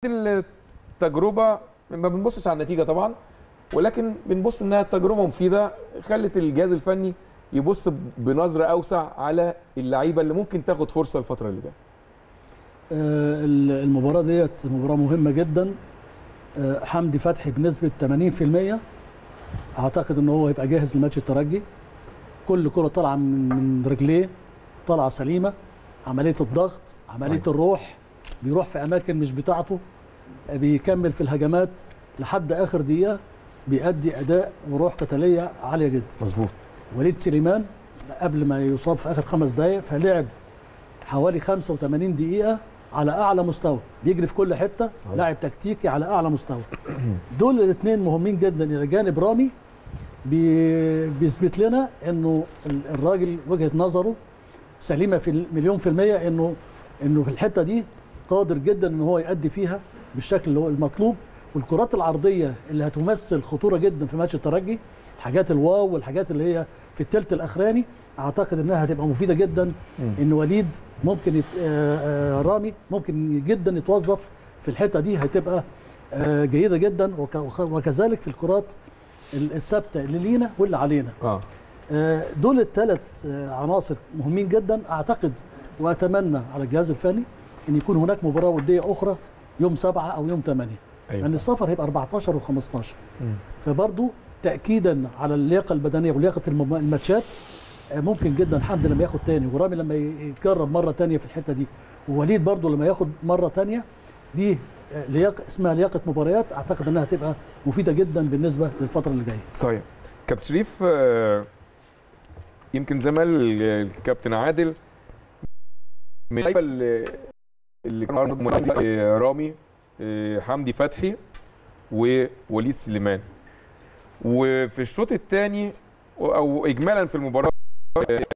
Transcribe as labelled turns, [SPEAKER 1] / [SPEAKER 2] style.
[SPEAKER 1] التجربه ما بنبصش على النتيجه طبعا ولكن بنبص انها تجربه مفيده خلت الجهاز الفني يبص بنظره اوسع على اللعيبه اللي ممكن تاخد فرصه الفتره اللي جايه
[SPEAKER 2] آه، المباراه ديت مباراه مهمه جدا آه، حمدي فتحي بنسبه 80% اعتقد ان هو هيبقى جاهز لماتش الترجي كل كره طالعه من من رجليه طالعه سليمه عمليه الضغط عمليه
[SPEAKER 1] صحيح.
[SPEAKER 2] صحيح. الروح بيروح في اماكن مش بتاعته آه، بيكمل في الهجمات لحد اخر دقيقه بيأدي اداء وروح قتاليه عاليه جدا
[SPEAKER 1] مظبوط
[SPEAKER 2] وليد سليمان قبل ما يصاب في اخر خمس دقائق فلعب حوالي 85 دقيقه على اعلى مستوى بيجري في كل حته
[SPEAKER 1] صحيح.
[SPEAKER 2] لاعب تكتيكي على اعلى مستوى دول الاثنين مهمين جدا الى جانب رامي بي- بيثبت لنا انه ال- الراجل وجهه نظره سليمه في المليون في الميه انه انه في الحته دي قادر جدا ان هو يأدي فيها بالشكل اللي هو المطلوب والكرات العرضيه اللي هتمثل خطوره جدا في ماتش الترجي الحاجات الواو والحاجات اللي هي في الثلث الاخراني اعتقد انها هتبقى مفيده جدا ان وليد ممكن يت... آه، آه، رامي ممكن جدا يتوظف في الحته دي هتبقى آه، جيده جدا وك... وك- وكذلك في الكرات ال- الثابته اللي لينا واللي علينا
[SPEAKER 1] اه
[SPEAKER 2] آه، دول الثلاث عناصر مهمين جدا اعتقد واتمنى على الجهاز الفني ان يكون هناك مباراه وديه اخرى يوم سبعة او يوم 8
[SPEAKER 1] ايوه
[SPEAKER 2] لان
[SPEAKER 1] صح.
[SPEAKER 2] السفر هيبقى 14 و15
[SPEAKER 1] مم.
[SPEAKER 2] فبرضه تاكيدا على اللياقه البدنيه ولياقه الم- الماتشات آه، ممكن جدا حمدي لما ياخد تاني ورامي لما يتجرب مره تانية في الحته دي ووليد برضه لما ياخد مره تانية دي آه، لياقه اسمها لياقه مباريات اعتقد انها هتبقى مفيده جدا بالنسبه للفتره اللي جايه
[SPEAKER 1] صحيح كابتن شريف آه، يمكن زي ما قال الكابتن عادل من اللعيبه اللي اللي كانوا مهمين، آه، رامي آه، حمدي فتحي ووليد سليمان وفي الشوط الثاني او اجمالا في المباراه آه،